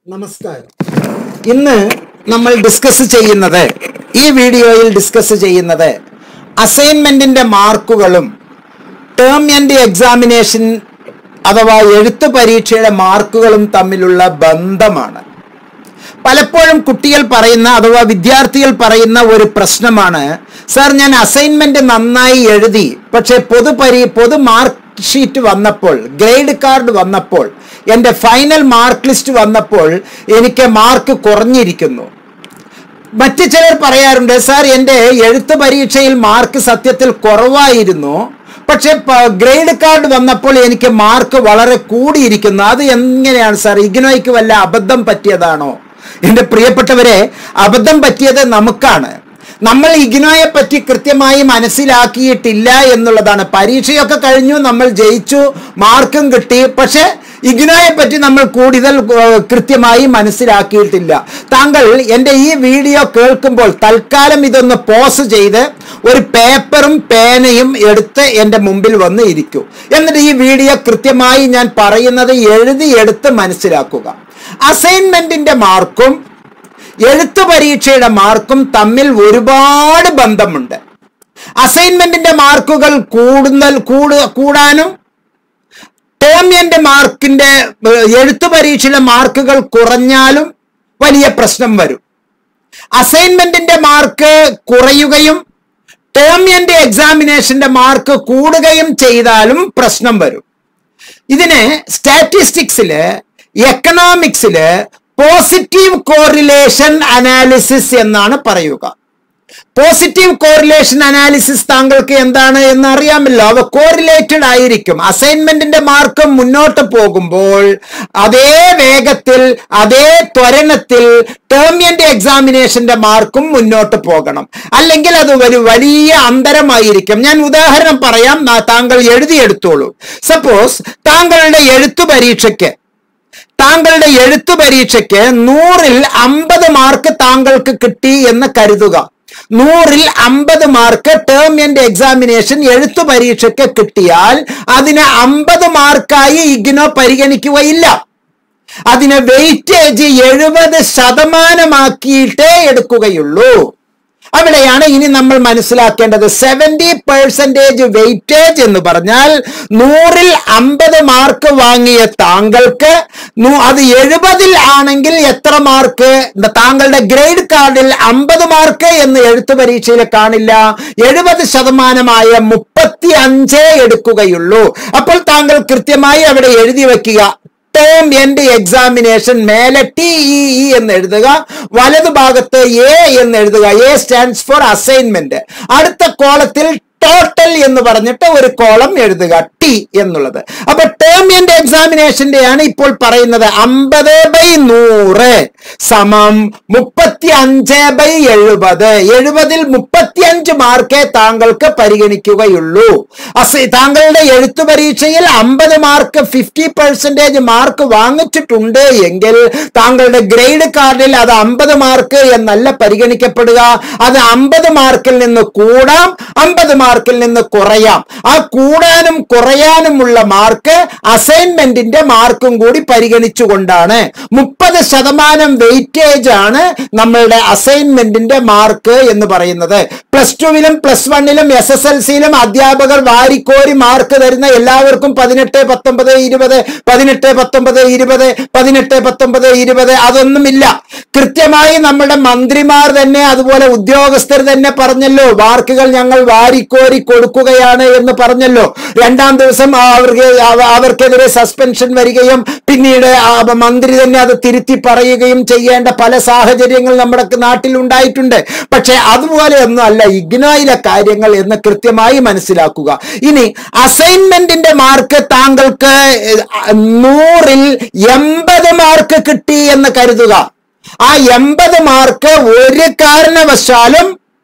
നമസ്കാരം ഇന്ന് നമ്മൾ ഡിസ്കസ് ചെയ്യുന്നത് ഈ വീഡിയോയിൽ ഡിസ്കസ് ചെയ്യുന്നത് അസൈൻമെന്റിന്റെ മാർക്കുകളും ടേം ആൻഡ് എക്സാമിനേഷൻ അഥവാ എഴുത്ത് പരീക്ഷയുടെ മാർക്കുകളും തമ്മിലുള്ള ബന്ധമാണ് പലപ്പോഴും കുട്ടികൾ പറയുന്ന അഥവാ വിദ്യാർത്ഥികൾ പറയുന്ന ഒരു പ്രശ്നമാണ് സാർ ഞാൻ അസൈൻമെന്റ് നന്നായി എഴുതി പക്ഷെ പൊതു പരി പൊതു മാർക്ക് ഷീറ്റ് വന്നപ്പോൾ ഗ്രേഡ് കാർഡ് വന്നപ്പോൾ എൻ്റെ ഫൈനൽ മാർക്ക് ലിസ്റ്റ് വന്നപ്പോൾ എനിക്ക് മാർക്ക് കുറഞ്ഞിരിക്കുന്നു മറ്റു ചിലർ പറയാറുണ്ട് സാർ എൻ്റെ എഴുത്ത് പരീക്ഷയിൽ മാർക്ക് സത്യത്തിൽ കുറവായിരുന്നു പക്ഷെ പ- ഗ്രേഡ് കാർഡ് വന്നപ്പോൾ എനിക്ക് മാർക്ക് വളരെ കൂടിയിരിക്കുന്നു അത് എങ്ങനെയാണ് സാർ ഇഗ്നോയ്ക്ക് വല്ല അബദ്ധം പറ്റിയതാണോ എൻ്റെ പ്രിയപ്പെട്ടവരെ അബദ്ധം പറ്റിയത് നമുക്കാണ് നമ്മൾ ഇഗ്നോയെ പറ്റി കൃത്യമായി മനസ്സിലാക്കിയിട്ടില്ല എന്നുള്ളതാണ് പരീക്ഷയൊക്കെ കഴിഞ്ഞു നമ്മൾ ജയിച്ചു മാർക്കും കിട്ടി പക്ഷെ ഇഗ്നോയെ പറ്റി നമ്മൾ കൂടുതൽ ഏർ, കൃത്യമായി മനസ്സിലാക്കിയിട്ടില്ല താങ്കൾ എൻ്റെ ഈ വീഡിയോ കേൾക്കുമ്പോൾ തൽക്കാലം ഇതൊന്ന് പോസ് ചെയ്ത് ഒരു പേപ്പറും പേനയും എടുത്ത് എൻ്റെ മുമ്പിൽ വന്ന് ഇരിക്കൂ എന്നിട്ട് ഈ വീഡിയോ കൃത്യമായി ഞാൻ പറയുന്നത് എഴുതി എടുത്ത് മനസ്സിലാക്കുക അസൈൻമെന്റിന്റെ മാർക്കും എഴുത്തു പരീക്ഷയുടെ മാർക്കും തമ്മിൽ ഒരുപാട് ബന്ധമുണ്ട് അസൈൻമെന്റിന്റെ മാർക്കുകൾ കൂടുതൽ കൂട് കൂടാനും ടേമിയന്റെ മാർക്കിന്റെ ഏഹ്, എഴുത്തു പരീക്ഷയിലെ മാർക്കുകൾ കുറഞ്ഞാലും വലിയ പ്രശ്നം വരും അസൈൻമെന്റിന്റെ മാർക്ക് കുറയുകയും ടേമിയന്റെ എക്സാമിനേഷന്റെ മാർക്ക് കൂടുകയും ചെയ്താലും പ്രശ്നം വരും ഇതിന് സ്റ്റാറ്റിസ്റ്റിക്സില് എക്കണോമിക്സില് പോസിറ്റീവ് കോറിലേഷൻ അനാലിസിസ് എന്നാണ് പറയുക പോസിറ്റീവ് കോറിലേഷൻ അനാലിസിസ് താങ്കൾക്ക് എന്താണ് എന്ന് അറിയാമല്ലോ അവ കോറിലേറ്റഡ് ആയിരിക്കും അസൈൻമെന്റിന്റെ മാർക്ക് മുന്നോട്ട് പോകുമ്പോൾ അതേ വേഗത്തിൽ അതേ ത്വരണത്തിൽ ടേമിയന്റെ എക്സാമിനേഷന്റെ മാർക്കും മുന്നോട്ട് പോകണം അല്ലെങ്കിൽ അത് ഒരു വലിയ അന്തരമായിരിക്കും ഞാൻ ഉദാഹരണം പറയാം നാ- താങ്കൾ എഴുതിയെടുത്തോളൂ സപ്പോസ് താങ്കളുടെ എഴുത്തു പരീക്ഷയ്ക്ക് താങ്കളുടെ എഴുത്തു പരീക്ഷയ്ക്ക് നൂറിൽ അമ്പത് മാർക്ക് താങ്കൾക്ക് കിട്ടി എന്ന് കരുതുക നൂറിൽ അമ്പത് മാർക്ക് ടേം ആൻഡ് എക്സാമിനേഷൻ എഴുത്തു പരീക്ഷയ്ക്ക് കിട്ടിയാൽ അതിന് അമ്പത് മാർക്കായി ഇഗ്നോ പരിഗണിക്കുകയില്ല അതിന് വെയിറ്റേജ് എഴുപത് ശതമാനമാക്കിയിട്ടേ എടുക്കുകയുള്ളൂ അവിടെയാണ് ഇനി നമ്മൾ മനസ്സിലാക്കേണ്ടത് സെവന്റി പെർസെന്റേജ് വെയിറ്റേജ് എന്ന് പറഞ്ഞാൽ നൂറിൽ അമ്പത് മാർക്ക് വാങ്ങിയ താങ്കൾക്ക് നൂ- അത് എഴുപതിൽ ആണെങ്കിൽ എത്ര മാർക്ക് താങ്കളുടെ ഗ്രേഡ് കാർഡിൽ അമ്പത് മാർക്ക് എന്ന് എഴുത്തു പരീക്ഷയിൽ കാണില്ല എഴുപത് ശതമാനമായ മുപ്പത്തി അഞ്ചേ എടുക്കുകയുള്ളൂ അപ്പോൾ താങ്കൾ കൃത്യമായി അവിടെ എഴുതി വെക്കുക ടേം എൻഡ് എക്സാമിനേഷൻ മേലെ ടി ഇ ഇ എന്ന് എഴുതുക വലതുഭാഗത്ത് എ എന്ന് എഴുതുക എ സ്റ്റാൻഡ്സ് ഫോർ അസൈൻമെന്റ് അടുത്ത കോളത്തിൽ ടോട്ടൽ എന്ന് പറഞ്ഞിട്ട് ഒരു കോളം എഴുതുക ടി എന്നുള്ളത് അപ്പൊ ടേം ആൻഡ് എക്സാമിനേഷന്റെ ആണ് ഇപ്പോൾ പറയുന്നത് അമ്പത് ബൈ നൂറ് സമം മുപ്പത്തി അഞ്ച് ബൈ എഴുപത് എഴുപതിൽ മുപ്പത്തി അഞ്ച് മാർക്കേ താങ്കൾക്ക് പരിഗണിക്കുകയുള്ളൂ അസ താങ്കളുടെ എഴുത്തു പരീക്ഷയിൽ അമ്പത് മാർക്ക് ഫിഫ്റ്റി പെർസെന്റേജ് മാർക്ക് വാങ്ങിച്ചിട്ടുണ്ട് എങ്കിൽ താങ്കളുടെ ഗ്രേഡ് കാർഡിൽ അത് അമ്പത് മാർക്ക് എന്നല്ല പരിഗണിക്കപ്പെടുക അത് അമ്പത് മാർക്കിൽ നിന്ന് കൂടാം അമ്പത് മാർക്കിൽ നിന്ന് കുറയാം ആ കൂടാനും കുറയാനുമുള്ള മാർക്ക് അസൈൻമെന്റിന്റെ മാർക്കും കൂടി പരിഗണിച്ചുകൊണ്ടാണ് മുപ്പത് ശതമാനം വെയിറ്റേജ് ആണ് നമ്മളുടെ അസൈൻമെന്റിന്റെ മാർക്ക് എന്ന് പറയുന്നത് പ്ലസ് ടുവിലും പ്ലസ് വണ്ണിലും എസ് എസ് എൽ സിയിലും അധ്യാപകർ വാരിക്കോരി മാർക്ക് തരുന്ന എല്ലാവർക്കും പതിനെട്ട് പത്തൊമ്പത് ഇരുപത് പതിനെട്ട് പത്തൊമ്പത് ഇരുപത് പതിനെട്ട് പത്തൊമ്പത് ഇരുപത് അതൊന്നുമില്ല കൃത്യമായി നമ്മുടെ മന്ത്രിമാർ തന്നെ അതുപോലെ ഉദ്യോഗസ്ഥർ തന്നെ പറഞ്ഞല്ലോ മാർക്കുകൾ ഞങ്ങൾ വാരിക്കോരി കൊടുക്കുകയാണ് എന്ന് പറഞ്ഞല്ലോ രണ്ടാം ദിവസം അവർക്ക് അവ- അവർക്കെതിരെ സസ്പെൻഷൻ വരികയും പിന്നീട് ആ മന്ത്രി തന്നെ അത് തിരുത്തി പറയുകയും ചെയ്യേണ്ട പല സാഹചര്യങ്ങൾ നമ്മുടെ നാട്ടിൽ ഉണ്ടായിട്ടുണ്ട് പക്ഷെ അതുപോലെ ഒന്നും അല്ല ഇഗ്നോയിലെ കാര്യങ്ങൾ എന്ന് കൃത്യമായി മനസ്സിലാക്കുക ഇനി അസൈൻമെന്റിന്റെ മാർക്ക് താങ്കൾക്ക് ഏഹ്, നൂറിൽ എൺപത് മാർക്ക് കിട്ടി എന്ന് കരുതുക ആ എൺപത് മാർക്ക് ഒരു കാരണവശാലും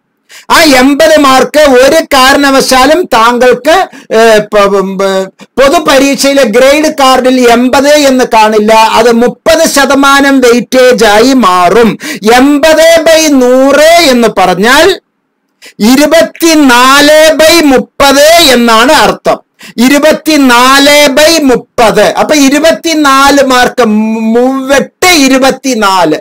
ആ എൺപത് മാർക്ക് ഒരു കാരണവശാലും താങ്കൾക്ക് ഏഹ്, പ- പ- പൊതുപരീക്ഷയിലെ ഗ്രേഡ് കാർഡിൽ എൺപത് എന്ന് കാണില്ല അത് മുപ്പത് ശതമാനം വെയിറ്റേജ് ആയി മാറും എൺപത് ബൈ നൂറ് എന്ന് പറഞ്ഞാൽ ഇരുപത്തിനാല് ബൈ മുപ്പത് എന്നാണ് അർത്ഥം ഇരുപത്തിനാല് ബൈ മുപ്പത് അപ്പൊ ഇരുപത്തിനാല് മാർക്ക് മുവ്വെട്ട് എട്ട് ഇരുപത്തിനാല്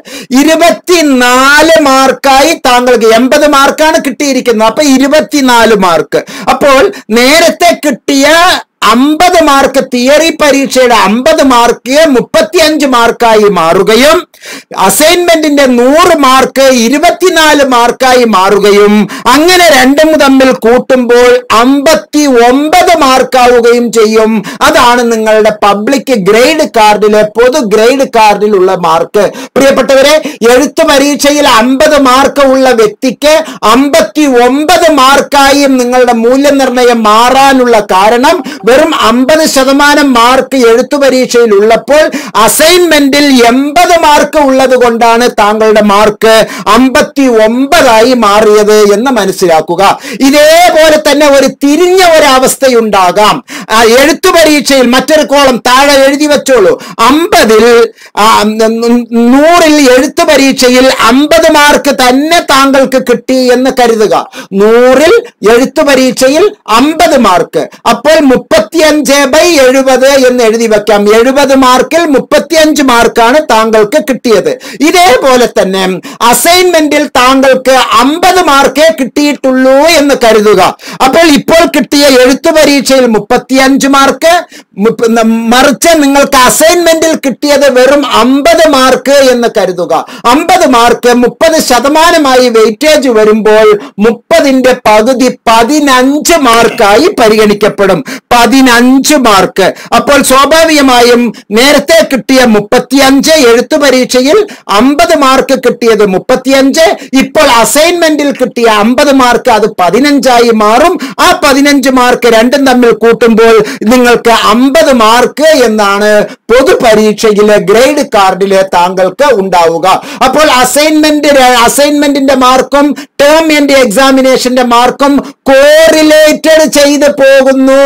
ഇരുപത്തിനാല് മാർക്കായി താങ്കൾക്ക് എൺപത് മാർക്കാണ് കിട്ടിയിരിക്കുന്നത് അപ്പൊ ഇരുപത്തിനാല് മാർക്ക് അപ്പോൾ നേരത്തെ കിട്ടിയ അമ്പത് മാർക്ക് തിയറി പരീക്ഷയുടെ അമ്പത് മാർക്ക് മുപ്പത്തിയഞ്ച് മാർക്കായി മാറുകയും അസൈൻമെന്റിന്റെ നൂറ് മാർക്ക് ഇരുപത്തിനാല് മാർക്കായി മാറുകയും അങ്ങനെ രണ്ടും തമ്മിൽ കൂട്ടുമ്പോൾ അമ്പത്തി ഒമ്പത് മാർക്കാവുകയും ചെയ്യും അതാണ് നിങ്ങളുടെ പബ്ലിക് ഗ്രേഡ് കാർഡിലെ പൊതു ഗ്രേഡ് കാർഡിലുള്ള മാർക്ക് പ്രിയപ്പെട്ടവരെ എഴുത്തു പരീക്ഷയിൽ അമ്പത് മാർക്ക് ഉള്ള വ്യക്തിക്ക് അമ്പത്തി ഒമ്പത് മാർക്കായും നിങ്ങളുടെ മൂല്യനിർണ്ണയം മാറാനുള്ള കാരണം വെറും അമ്പത് ശതമാനം മാർക്ക് എഴുത്തു പരീക്ഷയിൽ ഉള്ളപ്പോൾ അസൈൻമെന്റിൽ എൺപത് മാർക്ക് ഉള്ളത് കൊണ്ടാണ് താങ്കളുടെ മാർക്ക് അമ്പത്തി ഒമ്പതായി മാറിയത് എന്ന് മനസ്സിലാക്കുക ഇതേപോലെ തന്നെ ഒരു തിരിഞ്ഞ ഒരവസ്ഥയുണ്ടാകാം ആ, എഴുത്തു പരീക്ഷയിൽ മറ്റൊരു കോളം താഴെ എഴുതി വെച്ചോളൂ അമ്പതിൽ ആ, ന- നൂറിൽ എഴുത്തു പരീക്ഷയിൽ അമ്പത് മാർക്ക് തന്നെ താങ്കൾക്ക് കിട്ടി എന്ന് കരുതുക നൂറിൽ എഴുത്തു പരീക്ഷയിൽ അമ്പത് മാർക്ക് അപ്പോൾ മുപ്പത്തിയഞ്ച് ബൈ എഴുപത് എന്ന് എഴുതി വെക്കാം എഴുപത് മാർക്കിൽ മുപ്പത്തിയഞ്ച് മാർക്കാണ് താങ്കൾക്ക് കിട്ടിയത് ഇതേപോലെ തന്നെ അസൈൻമെന്റിൽ താങ്കൾക്ക് അമ്പത് മാർക്കേ കിട്ടിയിട്ടുള്ളൂ എന്ന് കരുതുക അപ്പോൾ ഇപ്പോൾ കിട്ടിയ എഴുത്തു പരീക്ഷയിൽ മുപ്പത്തിയഞ്ച് മാർക്ക് മുപ്പ- ന- മറിച്ച് നിങ്ങൾക്ക് അസൈൻമെന്റിൽ കിട്ടിയത് വെറും അമ്പത് മാർക്ക് എന്ന് കരുതുക അമ്പത് മാർക്ക് മുപ്പത് ശതമാനമായി വെയിറ്റേജ് വരുമ്പോൾ മുപ്പതിന്റെ പകുതി പതിനഞ്ച് മാർക്കായി പരിഗണിക്കപ്പെടും പതിനഞ്ച് മാർക്ക് അപ്പോൾ സ്വാഭാവികമായും നേരത്തെ കിട്ടിയ മുപ്പത്തിയഞ്ച് എഴുത്തു പരീക്ഷയിൽ അമ്പത് മാർക്ക് കിട്ടിയത് മുപ്പത്തിയഞ്ച് ഇപ്പോൾ അസൈൻമെന്റിൽ കിട്ടിയ അമ്പത് മാർക്ക് അത് പതിനഞ്ചായി മാറും ആ പതിനഞ്ച് മാർക്ക് രണ്ടും തമ്മിൽ കൂട്ടുമ്പോൾ നിങ്ങൾക്ക് അമ്പത് മാർക്ക് എന്നാണ് പൊതു പരീക്ഷയിലെ ഗ്രേഡ് കാർഡില് താങ്കൾക്ക് ഉണ്ടാവുക അപ്പോൾ അസൈൻമെന്റ് അസൈൻമെന്റിന്റെ മാർക്കും ടേം ആൻഡ് എക്സാമിനേഷന്റെ മാർക്കും കോറിലേറ്റഡ് ചെയ്ത് പോകുന്നു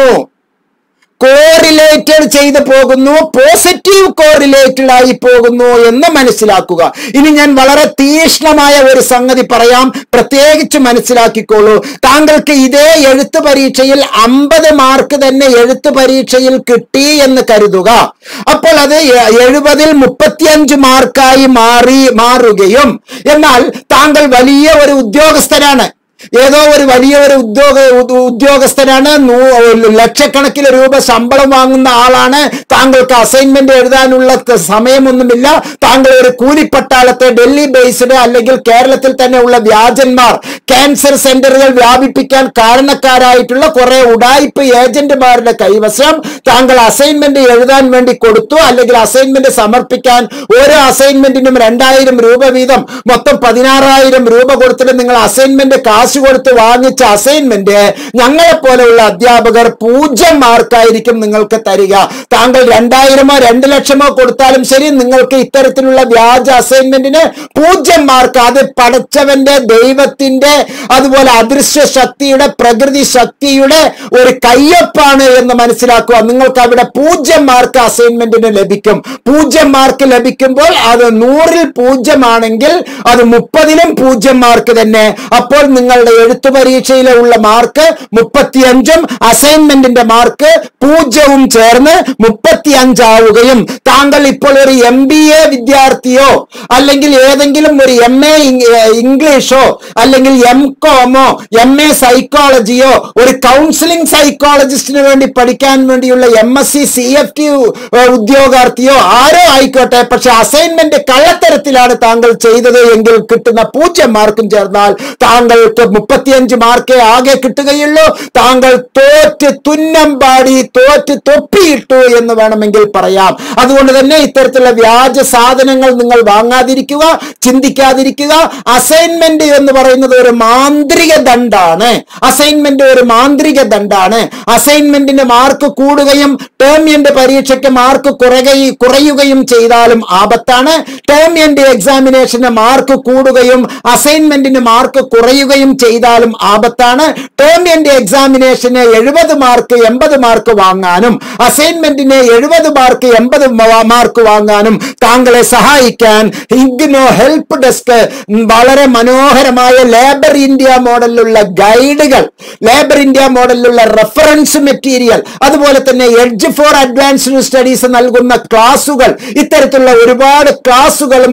കോറിലേറ്റഡ് ചെയ്ത് പോകുന്നു പോസിറ്റീവ് കോറിലേറ്റഡ് ആയി പോകുന്നു എന്ന് മനസ്സിലാക്കുക ഇനി ഞാൻ വളരെ തീക്ഷ്ണമായ ഒരു സംഗതി പറയാം പ്രത്യേകിച്ച് മനസ്സിലാക്കിക്കോളൂ താങ്കൾക്ക് ഇതേ എഴുത്ത് പരീക്ഷയിൽ അമ്പത് മാർക്ക് തന്നെ എഴുത്ത് പരീക്ഷയിൽ കിട്ടി എന്ന് കരുതുക അപ്പോൾ അത് എ- എഴുപതിൽ മുപ്പത്തിയഞ്ച് മാർക്കായി മാറി മാറുകയും എന്നാൽ താങ്കൾ വലിയ ഒരു ഉദ്യോഗസ്ഥനാണ് ഏതോ ഒരു വലിയ ഒരു ഉദ്യോഗ ഉ- ഉദ്യോഗസ്ഥനാണ് നൂ- ലക്ഷക്കണക്കിന് രൂപ ശമ്പളം വാങ്ങുന്ന ആളാണ് താങ്കൾക്ക് അസൈൻമെന്റ് എഴുതാനുള്ള ത- സമയമൊന്നുമില്ല താങ്കൾ ഒരു കൂലിപ്പട്ടാളത്തെ ഡൽഹി ബേസ്ഡ് അല്ലെങ്കിൽ കേരളത്തിൽ തന്നെ ഉള്ള വ്യാജന്മാർ ക്യാൻസർ സെന്ററുകൾ വ്യാപിപ്പിക്കാൻ കാരണക്കാരായിട്ടുള്ള കുറെ ഉടായ്പ ഏജന്റുമാരുടെ കൈവശം താങ്കൾ അസൈൻമെന്റ് എഴുതാൻ വേണ്ടി കൊടുത്തു അല്ലെങ്കിൽ അസൈൻമെന്റ് സമർപ്പിക്കാൻ ഓരോ അസൈൻമെന്റിനും രണ്ടായിരം രൂപ വീതം മൊത്തം പതിനാറായിരം രൂപ കൊടുത്തിട്ട് നിങ്ങൾ അസൈൻമെന്റ് കാശ് കൊടുത്ത് വാങ്ങിച്ച അസൈൻമെന്റ് ഞങ്ങളെ പോലെയുള്ള അധ്യാപകർ പൂജ്യം മാർക്കായിരിക്കും നിങ്ങൾക്ക് തരിക താങ്കൾ രണ്ടായിരമോ രണ്ട് ലക്ഷമോ കൊടുത്താലും ശരി നിങ്ങൾക്ക് ഇത്തരത്തിലുള്ള വ്യാജ അസൈൻമെന്റിന് പൂജ്യം മാർക്ക് അത് പടച്ചവന്റെ ദൈവത്തിന്റെ അതുപോലെ അദൃശ്യ ശക്തിയുടെ പ്രകൃതി ശക്തിയുടെ ഒരു കയ്യൊപ്പാണ് എന്ന് മനസ്സിലാക്കുക നിങ്ങൾക്ക് അവിടെ പൂജ്യം മാർക്ക് അസൈൻമെന്റിന് ലഭിക്കും പൂജ്യം മാർക്ക് ലഭിക്കുമ്പോൾ അത് നൂറിൽ പൂജ്യമാണെങ്കിൽ അത് മുപ്പതിലും പൂജ്യം മാർക്ക് തന്നെ അപ്പോൾ നിങ്ങളുടെ എഴുത്തു പരീക്ഷയിലെ ഉള്ള മാർക്ക് മുപ്പത്തിയഞ്ചും അസൈൻമെന്റിന്റെ മാർക്ക് പൂജ്യവും ചേർന്ന് മുപ്പത്തിയഞ്ചാവുകയും താങ്കൾ ഇപ്പോൾ ഒരു എം ബി എ വിദ്യാർത്ഥിയോ അല്ലെങ്കിൽ ഏതെങ്കിലും ഒരു എം എ ഇംഗ്ലീഷോ അല്ലെങ്കിൽ എം കോമോ എം എ സൈക്കോളജിയോ ഒരു കൗൺസിലിംഗ് സൈക്കോളജിസ്റ്റിന് വേണ്ടി പഠിക്കാൻ വേണ്ടിയുള്ള M S C C F T ഉദ്യോഗാർത്ഥിയോ ആരോ ആയിക്കോട്ടെ പക്ഷെ അസൈൻമെന്റ് കള്ളത്തരത്തിലാണ് താങ്കൾ ചെയ്തത് എങ്കിൽ കിട്ടുന്ന പൂജ്യം മാർക്കും ചേർന്നാൽ താങ്കൾക്ക് മുപ്പത്തിയഞ്ച് മാർക്കേ ആകെ കിട്ടുകയുള്ളൂ താങ്കൾ തോറ്റ് തുന്നം പാടി തോറ്റ് തൊപ്പിയിട്ടു എന്ന് വേണമെങ്കിൽ പറയാം അതുകൊണ്ട് തന്നെ ഇത്തരത്തിലുള്ള വ്യാജ സാധനങ്ങൾ നിങ്ങൾ വാങ്ങാതിരിക്കുക ചിന്തിക്കാതിരിക്കുക അസൈൻമെന്റ് എന്ന് പറയുന്നത് ഒരു മാന്ത്രിക ദണ്ഡാണ് അസൈൻമെന്റ് ഒരു മാന്ത്രിക ദണ്ഡാണ് അസൈൻമെന്റിന് മാർക്ക് കൂടുകയും ടേം എൻഡ് പരീക്ഷയ്ക്ക് മാർക്ക് കുറയുകയും കുറയുകയും ചെയ്താലും ആപത്താണ് ടേം എൻഡ് എക്സാമിനേഷന് മാർക്ക് കൂടുകയും അസൈൻമെന്റിന് മാർക്ക് കുറയുകയും ചെയ്താലും ആപത്താണ് ടേം എൻഡ് എക്സാമിനേഷന് എഴുപത് മാർക്ക് എൺപത് മാർക്ക് വാങ്ങാനും അസൈൻമെന്റിന് എഴുപത് മാർക്ക് എൺപത് മാർക്ക് വാങ്ങാനും താങ്കളെ സഹായിക്കാൻ ഇഗ്നോ ഹെൽപ്പ് ഡെസ്ക് വളരെ മനോഹരമായ ലേബർ ഇന്ത്യ മോഡലിലുള്ള ഗൈഡുകൾ ലേബർ ഇന്ത്യ മോഡലിലുള്ള റെഫറൻസ് മെറ്റീരിയൽ അതുപോലെ തന്നെ എഡ്ജ് ഫോർ അഡ്വാൻസ്ഡ് സ്റ്റഡീസ് നൽകുന്ന ക്ലാസുകൾ ഇത്തരത്തിലുള്ള ഒരുപാട് ക്ലാസുകളും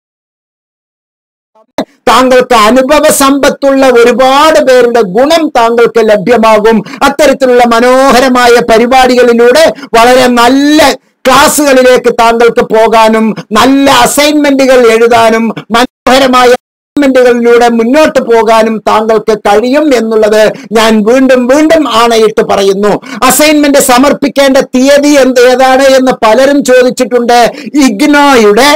താങ്കൾക്ക് അനുഭവ സമ്പത്തുള്ള ഒരുപാട് പേരുടെ ഗുണം താങ്കൾക്ക് ലഭ്യമാകും അത്തരത്തിലുള്ള മനോഹരമായ പരിപാടികളിലൂടെ വളരെ നല്ല ക്ലാസ്സുകളിലേക്ക് താങ്കൾക്ക് പോകാനും നല്ല അസൈൻമെന്റുകൾ എഴുതാനും മനോഹരമായ അസൈൻമെന്റുകളിലൂടെ മുന്നോട്ട് പോകാനും താങ്കൾക്ക് കഴിയും എന്നുള്ളത് ഞാൻ വീണ്ടും വീണ്ടും ആണയിട്ട് പറയുന്നു അസൈൻമെന്റ് സമർപ്പിക്കേണ്ട തീയതി എന്ത് ഏതാണ് എന്ന് പലരും ചോദിച്ചിട്ടുണ്ട് ഇഗ്നോയുടെ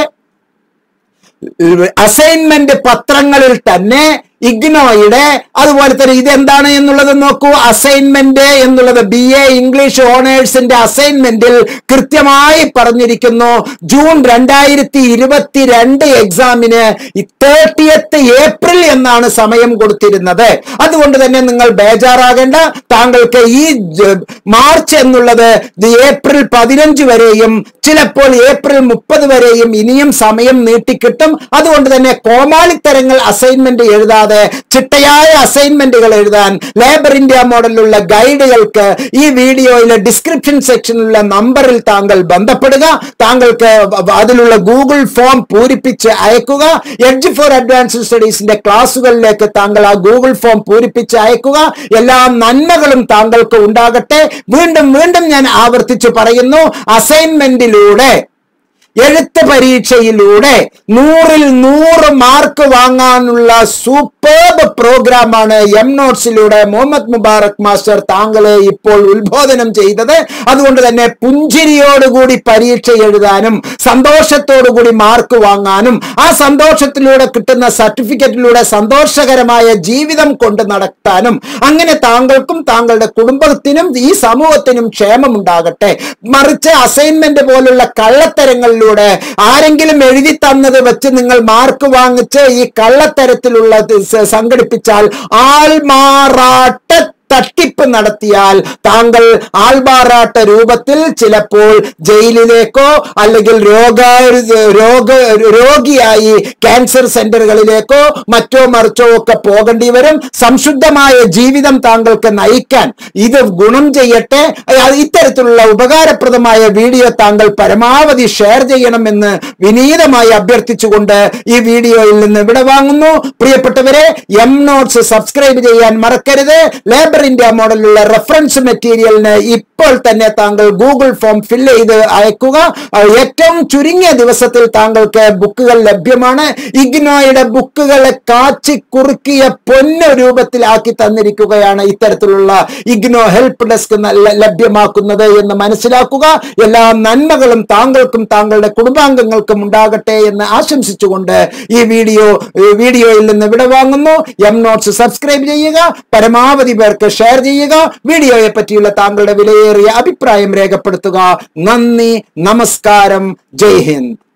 അസൈൻമെന്റ് പത്രങ്ങളിൽ തന്നെ ഇഗ്നോയുടെ അതുപോലെ തന്നെ ഇതെന്താണ് എന്നുള്ളത് നോക്കൂ അസൈൻമെന്റ് എന്നുള്ളത് ബി എ ഇംഗ്ലീഷ് ഓണേഴ്സിന്റെ അസൈൻമെന്റിൽ കൃത്യമായി പറഞ്ഞിരിക്കുന്നു ജൂൺ രണ്ടായിരത്തി ഇരുപത്തിരണ്ട് എക്സാമിന് തേർട്ടിയത്ത് ഏപ്രിൽ എന്നാണ് സമയം കൊടുത്തിരുന്നത് അതുകൊണ്ട് തന്നെ നിങ്ങൾ ബേജാറാകേണ്ട താങ്കൾക്ക് ഈ ജ- മാർച്ച് എന്നുള്ളത് ഇത് ഏപ്രിൽ പതിനഞ്ച് വരെയും ചിലപ്പോൾ ഏപ്രിൽ മുപ്പത് വരെയും ഇനിയും സമയം നീട്ടിക്കിട്ടും അതുകൊണ്ട് തന്നെ കോമാളിത്തരങ്ങൾ അസൈൻമെന്റ് എഴുതാതെ ചിട്ടയായ അസൈൻമെന്റുകൾ എഴുതാൻ ലേബർ ഇന്ത്യ മോഡലിലുള്ള ഗൈഡുകൾക്ക് ഈ വീഡിയോയിലെ ഡിസ്ക്രിപ്ഷൻ സെക്ഷനിലുള്ള നമ്പറിൽ താങ്കൾ ബന്ധപ്പെടുക താങ്കൾക്ക് അതിലുള്ള ഗൂഗിൾ ഫോം പൂരിപ്പിച്ച് അയക്കുക എഡ്ജ് ഫോർ അഡ്വാൻസ്ഡ് സ്റ്റഡീസിന്റെ ക്ലാസ്സുകളിലേക്ക് താങ്കൾ ആ ഗൂഗിൾ ഫോം പൂരിപ്പിച്ച് അയക്കുക എല്ലാ നന്മകളും താങ്കൾക്ക് ഉണ്ടാകട്ടെ വീണ്ടും വീണ്ടും ഞാൻ ആവർത്തിച്ച് പറയുന്നു അസൈൻമെന്റിലൂടെ എഴുത്ത് പരീക്ഷയിലൂടെ നൂറിൽ നൂറ് മാർക്ക് വാങ്ങാനുള്ള സൂപ്പർബ് പ്രോഗ്രാമാണ് എം നോട്ട്സിലൂടെ മുഹമ്മദ് മുബാറക് മാസ്റ്റർ താങ്കളെ ഇപ്പോൾ ഉത്ബോധനം ചെയ്തത് അതുകൊണ്ട് തന്നെ പുഞ്ചിരിയോടുകൂടി പരീക്ഷ എഴുതാനും സന്തോഷത്തോടുകൂടി മാർക്ക് വാങ്ങാനും ആ സന്തോഷത്തിലൂടെ കിട്ടുന്ന സർട്ടിഫിക്കറ്റിലൂടെ സന്തോഷകരമായ ജീവിതം കൊണ്ട് നടത്താനും അങ്ങനെ താങ്കൾക്കും താങ്കളുടെ കുടുംബത്തിനും ഈ സമൂഹത്തിനും ക്ഷേമമുണ്ടാകട്ടെ മറിച്ച് അസൈൻമെന്റ് പോലുള്ള കള്ളത്തരങ്ങളിലൂടെ ആരെങ്കിലും എഴുതി തന്നത് വെച്ച് നിങ്ങൾ മാർക്ക് വാങ്ങിച്ച് ഈ കള്ളത്തരത്തിലുള്ള ഇത് സ- സംഘടിപ്പിച്ചാൽ ആൾമാറാട്ട തട്ടിപ്പ് നടത്തിയാൽ താങ്കൾ ആൾമാറാട്ട രൂപത്തിൽ ചിലപ്പോൾ ജയിലിലേക്കോ അല്ലെങ്കിൽ രോഗ രോഗ രോഗിയായി ക്യാൻസർ സെന്ററുകളിലേക്കോ മറ്റോ മറിച്ചോ ഒക്കെ പോകേണ്ടി വരും സംശുദ്ധമായ ജീവിതം താങ്കൾക്ക് നയിക്കാൻ ഇത് ഗുണം ചെയ്യട്ടെ അത് ഇത്തരത്തിലുള്ള ഉപകാരപ്രദമായ വീഡിയോ താങ്കൾ പരമാവധി ഷെയർ ചെയ്യണമെന്ന് വിനീതമായി അഭ്യർത്ഥിച്ചുകൊണ്ട് ഈ വീഡിയോയിൽ നിന്ന് ഇവിടെ വാങ്ങുന്നു പ്രിയപ്പെട്ടവരെ എം നോട്ട്സ് സബ്സ്ക്രൈബ് ചെയ്യാൻ മറക്കരുത് ലേബർ ഇന്ത്യ മോഡലുള്ള റെഫറൻസ് മെറ്റീരിയലിന് ഇപ്പോൾ തന്നെ താങ്കൾ ഗൂഗിൾ ഫോം ഫില്ല് ചെയ്ത് അയക്കുക അത് ഏറ്റവും ചുരുങ്ങിയ ദിവസത്തിൽ താങ്കൾക്ക് ബുക്കുകൾ ലഭ്യമാണ് ഇഗ്നോയുടെ ബുക്കുകളെ കാച്ചി കുറുക്കിയ പൊന്ന രൂപത്തിലാക്കി തന്നിരിക്കുകയാണ് ഇത്തരത്തിലുള്ള ഇഗ്നോ ഹെൽപ്പ് ഡെസ്ക് നല്ല- ലഭ്യമാക്കുന്നത് എന്ന് മനസ്സിലാക്കുക എല്ലാ നന്മകളും താങ്കൾക്കും താങ്കളുടെ കുടുംബാംഗങ്ങൾക്കും ഉണ്ടാകട്ടെ എന്ന് ആശംസിച്ചുകൊണ്ട് ഈ വീഡിയോ ഈ വീഡിയോയിൽ നിന്ന് ഇവിടെ വാങ്ങുന്നു എം നോട്ട്സ് സബ്സ്ക്രൈബ് ചെയ്യുക പരമാവധി പേർക്ക് ഷെയർ ചെയ്യുക വീഡിയോയെ പറ്റിയുള്ള താങ്കളുടെ വിലയേറിയ അഭിപ്രായം രേഖപ്പെടുത്തുക നന്ദി നമസ്കാരം ജയ് ഹിന്ദ്